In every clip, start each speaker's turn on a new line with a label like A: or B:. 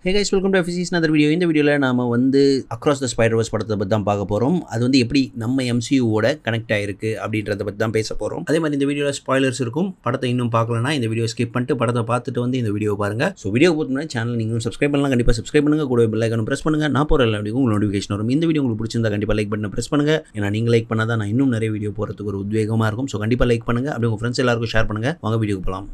A: hey guys welcome to எஃபிசிஸ் other video இந்த வீடியோவில் நாம வந்து அக்ராஸ் த ஸ்பைடர்வர்ஸ் படத்தை பற்றி தான் பார்க்க போகிறோம் அது வந்து எப்படி நம்ம எம்சியூவோட கனெக்ட் ஆயிருக்கு அப்படின்றத பற்றி தான் பேச போகிறோம் அதே மாதிரி இந்த வீடியோவில் ஸ்பாய்லர்ஸ் இருக்கும் படத்தை இன்னும் பார்க்கலனா இந்த வீடியோ ஸ்கிப் பண்ணிட்டு படத்தை பார்த்துட்டு வந்து இந்த வீடியோ பாருங்க ஸோ வீடியோ பொறுத்தவரை சேனல் நீங்களும் சப்ஸ்கிரைப் பண்ணலாம் கண்டிப்பாக சப்ஸ்கிரைப் பண்ணுங்க கூட பெல் ஐக்கன் பிரஸ் பண்ணுங்க நான் போகிற எல்லா வீடியோ உங்களுக்கு நோட்டிஃபிகேஷன் வரும் இந்த வீடியோ உங்களுக்கு பிடிச்சிருந்தா கண்டிப்பாக லைக் பண்ண பிரஸ் பண்ணுங்க ஏன்னா நீங்கள் லைக் பண்ணால் தான் நான் இன்னும் நிறைய வீடியோ போகிறதுக்கு ஒரு உத்வேகமாக இருக்கும் ஸோ கண்டிப்பாக லைக் பண்ணுங்க அப்படி உங்கள் ஃப்ரெண்ட்ஸ் எல்லாருக்கும் ஷேர் பண்ணுங்க வாங்க வீடியோக்கு போகலாம்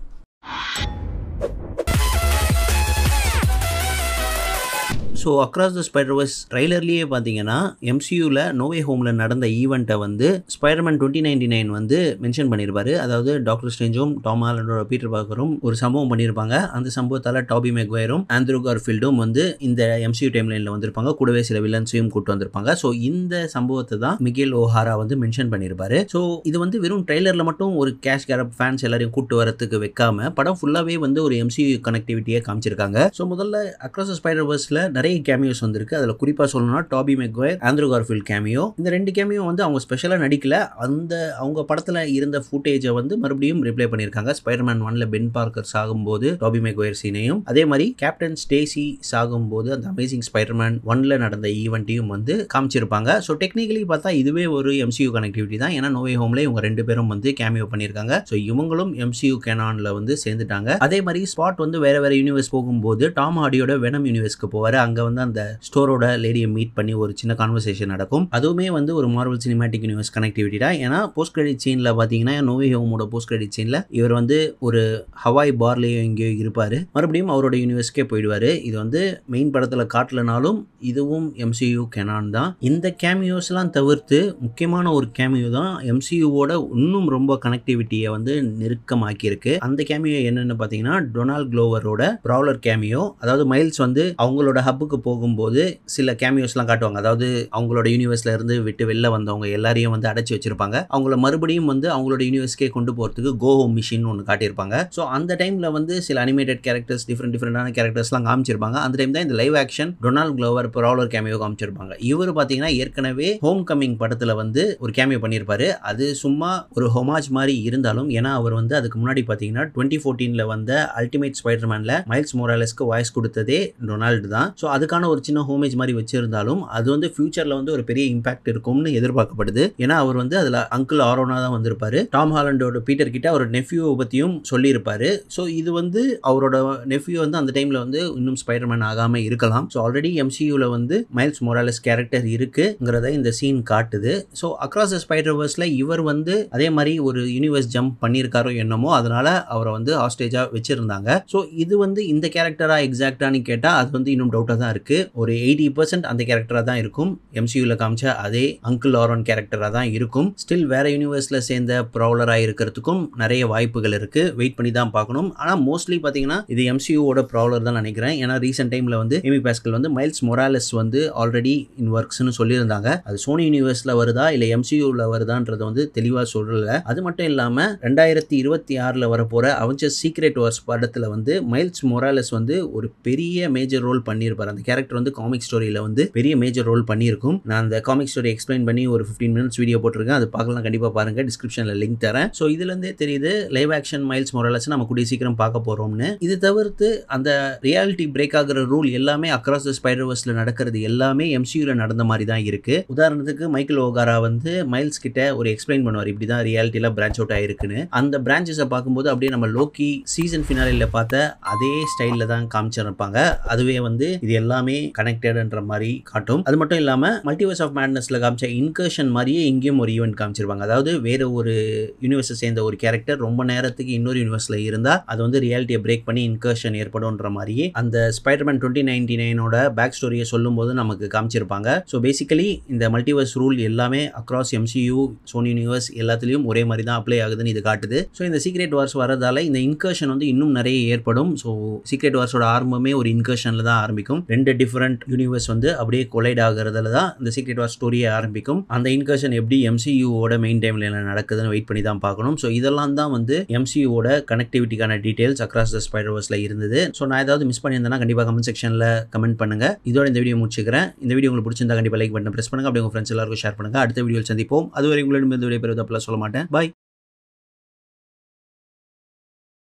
A: ஸோ அக்ராஸ் த ஸ்பைடர்வர்ஸ் ட்ரைலர்லேயே பார்த்தீங்கன்னா எம்சியூவில் நோவே ஹோமில் நடந்த ஈவெண்ட்டை வந்து ஸ்பைடர்மேன் டுவெண்ட்டி நைன்டி நைன் வந்து மென்ஷன் பண்ணியிருப்பாரு அதாவது டாக்டர் ஸ்ட்ரேஞ்சும் டாம் ஹாலண்டோட பீட்டர் பார்க்கரும் ஒரு சம்பவம் பண்ணியிருப்பாங்க அந்த சம்பவத்தால் டாபி மெக்வயரும் ஆண்ட்ரூ கார்ஃபீல்டும் வந்து இந்த எம்சியூ டைம் லைனில் வந்திருப்பாங்க கூடவே சில வில்லன்ஸையும் கூட்டு வந்திருப்பாங்க ஸோ இந்த சம்பவத்தை தான் மிகேல் ஓஹாரா வந்து மென்ஷன் பண்ணியிருப்பாரு ஸோ இது வந்து வெறும் ட்ரெய்லரில் மட்டும் ஒரு கேஷ் கேரப் ஃபேன்ஸ் எல்லாரையும் கூட்டு வரத்துக்கு வைக்காம படம் ஃபுல்லாகவே வந்து ஒரு எம்சியூ கனெக்டிவிட்டியை காமிச்சிருக்காங்க ஸோ முதல்ல அக்ராஸ் ஸ்பைடர்வர்ஸில் நிறைய கேமியோஸ் வந்திருக்கு அதில் குறிப்பாக சொல்லணும்னா Tobey Maguire Andrew Garfield cameo இந்த ரெண்டு கேமியோ வந்து அவங்க ஸ்பெஷலாக நடிக்கல அந்த அவங்க படத்தில் இருந்த ஃபுட்டேஜை வந்து மறுபடியும் ரிப்ளை பண்ணியிருக்காங்க ஸ்பைடர்மேன் ஒன்ல பென் பார்க்கர் சாகும்போது டாபி மெக்வயர் சீனையும் அதே மாதிரி கேப்டன் ஸ்டேசி சாகும்போது அந்த அமேசிங் ஸ்பைடர்மேன் ஒன்ல நடந்த ஈவெண்ட்டையும் வந்து காமிச்சிருப்பாங்க ஸோ டெக்னிக்கலி பார்த்தா இதுவே ஒரு எம்சியூ கனெக்டிவிட்டி தான் ஏன்னா நோவே ஹோம்ல இவங்க ரெண்டு பேரும் வந்து கேமியோ பண்ணியிருக்காங்க ஸோ இவங்களும் எம்சியூ கேனான்ல வந்து சேர்ந்துட்டாங்க அதே மாதிரி ஸ்பாட் வந்து வேற வேற யூனிவர்ஸ் போகும்போது டாம் ஹார்டியோட வெனம் யூனிவர்ஸ்க்கு போவார் அங்கே வந்து அந்த ஸ்டோரோட லேடியை மீட் பண்ணி ஒரு சின்ன கான்வர்சேஷன் நடக்கும் அதுவுமே வந்து ஒரு மார்வல் சினிமேட்டிக் யூனிவர்ஸ் கனெக்டிவிட்டி தான் ஏன்னா போஸ்ட் கிரெடிட் சீனில் பார்த்தீங்கன்னா நோவே ஹோமோட போஸ்ட் கிரெடிட் சீனில் இவர் வந்து ஒரு ஹவாய் பார்லேயோ எங்கேயோ இருப்பார் மறுபடியும் அவரோட யூனிவர்ஸ்க்கே போயிடுவார் இது வந்து மெயின் படத்தில் காட்டலனாலும் இதுவும் எம்சியூ கெனான் தான் இந்த கேமியோஸ்லாம் தவிர்த்து முக்கியமான ஒரு கேமியோ தான் எம்சியூவோட இன்னும் ரொம்ப கனெக்டிவிட்டியை வந்து நெருக்கமாக்கியிருக்கு அந்த கேமியோ என்னன்னு பார்த்தீங்கன்னா டொனால்ட் க்ளோவரோட ப்ராவலர் கேமியோ அதாவது மைல்ஸ் வந்து அவங்களோட ஹப்புக்கு போகும்போது சில கேமியோஸ்லாம் காட்டுவாங்க அதாவது அவங்களோட யூனிவர்ஸ்ல இருந்து விட்டு வெளில வந்தவங்க எல்லாரையும் வந்து அடைச்சி வச்சிருப்பாங்க அவங்கள மறுபடியும் வந்து அவங்களோட யூனிவர்ஸ்க்கே கொண்டு போகிறதுக்கு கோ ஹோம் மிஷின் ஒன்று காட்டியிருப்பாங்க ஸோ அந்த டைமில் வந்து சில அனிமேட்டட் கேரக்டர்ஸ் டிஃப்ரெண்ட் டிஃப்ரெண்டான கேரக்டர்ஸ்லாம் காமிச்சிருப்பாங்க அந்த டைம் தான் இந்த live action Donald Glover Prowler cameo காமிச்சிருப்பாங்க இவர் பார்த்தீங்கன்னா ஏற்கனவே ஹோம் கமிங் படத்தில் வந்து ஒரு கேமியோ பண்ணியிருப்பாரு அது சும்மா ஒரு ஹொமாஜ் மாதிரி இருந்தாலும் ஏன்னா அவர் வந்து அதுக்கு முன்னாடி பார்த்தீங்கன்னா டுவெண்ட்டி ஃபோர்டீனில் வந்த அல்டிமேட் ஸ்பைடர்மேனில் மைல்ஸ் மொராலஸ்க்கு வாய்ஸ் கொடுத்ததே டொனால்டு தான் ஸோ அதுக்கான ஒரு சின்ன ஹோமேஜ் மாதிரி வச்சிருந்தாலும் அது வந்து ஃபியூச்சரில் வந்து ஒரு பெரிய இம்பாக்ட் இருக்கும்னு எதிர்பார்க்கப்படுது ஏன்னா அவர் வந்து அதில் அங்கிள் ஆரோனா தான் வந்திருப்பாரு டாம் ஹாலண்டோட பீட்டர் கிட்ட அவர் நெஃப்யூவை பற்றியும் சொல்லியிருப்பாரு ஸோ இது வந்து அவரோட நெஃப்யூ வந்து அந்த டைமில் வந்து இன்னும் ஸ்பைடர்மேன் ஆகாமல் இருக்கலாம் ஸோ ஆல்ரெடி எம்சியூவில் வந்து மைல்ஸ் மொராலஸ் கேரக்டர் இருக்குங்கிறத இந்த சீன் காட்டுது ஸோ அக்ராஸ் த ஸ்பைடர்வர்ஸில் இவர் வந்து அதே மாதிரி ஒரு யூனிவர்ஸ் ஜம்ப் பண்ணியிருக்காரோ என்னமோ அதனால அவரை வந்து ஹாஸ்டேஜாக வச்சிருந்தாங்க ஸோ இது வந்து இந்த கேரக்டரா எக்ஸாக்டானு கேட்டால் அது வந்து இன்னும் டவுட்டாக தான் இருக்கு ஒரு எயிட்டி பர்சன்ட் அந்த கேரக்டராக தான் இருக்கும் எம்சியூவில் காமிச்ச அதே அங்கிள் ஆரோன் கேரக்டராக தான் இருக்கும் ஸ்டில் வேற யூனிவர்ஸில் சேர்ந்த ப்ராவலராக இருக்கிறதுக்கும் நிறைய வாய்ப்புகள் இருக்கு வெயிட் பண்ணி தான் பார்க்கணும் ஆனால் மோஸ்ட்லி பார்த்தீங்கன்னா இது எம்சியூவோட ப்ராவலர் தான் நினைக்கிறேன் ஏன்னா ரீசெண்ட் டைமில் வந்து எமி பாஸ்கல் வந்து மைல்ஸ் மொராலஸ் வந்து ஆல்ரெடி இன் ஒர்க்ஸ்னு சொல்லியிருந்தாங்க அது சோனி யூனிவர்ஸில் வருதா இல்லை எம்சியூவில் வருதான்றதை வந்து தெளிவாக சொல்லல அது மட்டும் இல்லாமல் ரெண்டாயிரத்தி இருபத்தி ஆறில் வரப்போகிற அவஞ்சர் சீக்ரெட் வார்ஸ் படத்தில் வந்து மைல்ஸ் மொராலஸ் வந்து ஒரு பெரிய மேஜர் ரோல் பண்ணியிருப்பார் அந்த கேரக்டர் வந்து காமிக் ஸ்டோரியில் வந்து பெரிய மேஜர் ரோல் பண்ணியிருக்கும் நான் அந்த காமிக் ஸ்டோரி எக்ஸ்பிளைன் பண்ணி ஒரு ஃபிஃப்டீன் மினிட்ஸ் வீடியோ போட்டிருக்கேன் அது பார்க்கலாம் கண்டிப்பாக பாருங்கள் டிஸ்கிரிப்ஷனில் லிங்க் தரேன் ஸோ இதுலேருந்தே தெரியுது லைவ் ஆக்ஷன் மைல்ஸ் மொராலஸ் நம்ம கூடிய சீக்கிரம் பார்க்க போகிறோம்னு இது தவிர்த்து அந்த ரியாலிட்டி பிரேக் ஆகிற ரூல் எல்லாமே அக்ராஸ் த ஸ்பைடர்வர்ஸில் நடக்கிறது எல்லாமே எம்சியூவில் நடந்த மாதிரி தான் இருக்குது உதாரணத்துக்கு மைக்கேல் ஓகாரா வந்து மைல்ஸ் கிட்ட ஒரு எக்ஸ்பிளைன் பண்ணுவார் இப்படி தான் ரியாலிட்டியில் பிரான்ச் அவுட் ஆயிருக்குன்னு அந்த பிரான்ச்சஸை பார்க்கும்போது அப்படியே நம்ம லோக்கி சீசன் ஃபினாலில் பார்த்த அதே ஸ்டைலில் தான் காமிச்சிருப்பாங்க அதுவே வந்து இது எல்லாமே கனெக்டட்ன்ற மாதிரி காட்டும் அது மட்டும் இல்லாமல் மல்டிவர்ஸ் ஆஃப் மேட்னஸில் காமிச்ச இன்கர்ஷன் மாதிரியே இங்கேயும் ஒரு ஈவெண்ட் காமிச்சிருப்பாங்க அதாவது வேற ஒரு யூனிவர்ஸை சேர்ந்த ஒரு கேரக்டர் ரொம்ப நேரத்துக்கு இன்னொரு யூனிவர்ஸில் இருந்தால் அது வந்து ரியாலிட்டியை பிரேக் பண்ணி இன்கர்ஷன் ஏற்படும்ன்ற மாதிரியே அந்த ஸ்பைடர்மேன் டுவெண்ட்டி நைன்டி நைனோட பேக் ஸ்டோரியை சொல்லும்போது நமக்கு காமிச்சிருப்பாங்க ஸோ பேசிக்கலி இந்த மல்டிவர்ஸ் ரூல் எல்லாமே அக்ராஸ் எம்சியூ சோனி யூனிவர்ஸ் எல்லாத்துலேயும் ஒரே மாதிரி தான் அப்ளை ஆகுதுன்னு இது காட்டுது ஸோ இந்த சீக்ரெட் வார்ஸ் வரதால இந்த இன்கர்ஷன் வந்து இன்னும் நிறைய ஏற்படும் ஸோ சீக்ரெட் வார்ஸோட ஆரம்பமே ஒரு இன்கர்ஷனில் தான் ஆரம்பிக்கும் ரெண்டு டிஃப்ரெண்ட் யூனிவர்ஸ் வந்து அப்படியே கொலைட் ஆகிறதுல தான் இந்த சீக்ரெட் வார் ஸ்டோரியே ஆரம்பிக்கும் அந்த இன்கர்ஷன் எப்படி எம்சியூவோட மெயின் டைமில் என்ன நடக்குதுன்னு வெயிட் பண்ணி தான் பார்க்கணும் ஸோ இதெல்லாம் தான் வந்து எம்சியூவோட கனெக்டிவிட்டிக்கான டீடைல்ஸ் அக்ராஸ் த ஸ்பைடர்வர்ஸில் இருந்தது ஸோ நான் ஏதாவது மிஸ் பண்ணியிருந்தேன்னா கண்டிப்பாக கமெண்ட் செக்ஷனில் கமெண்ட் பண்ணுங்க இதோட இந்த வீடியோ முடிச்சுக்கிறேன் இந்த வீடியோ உங்களுக்கு பிடிச்சிருந்தா கண்டிப்பாக லைக் பட்டன் பிரஸ் பண்ணுங்க அப்படியே உங்கள் ஃப்ரெண்ட்ஸ் எல்லாருக்கும் ஷேர் பண்ணுங்க அடுத்த வீடியோ சந்திப்போம் அதுவரை உங்களிடம் இந்த வீடியோ பெறுவது அப்பெல்லாம் சொல்ல மாட்டேன் பாய்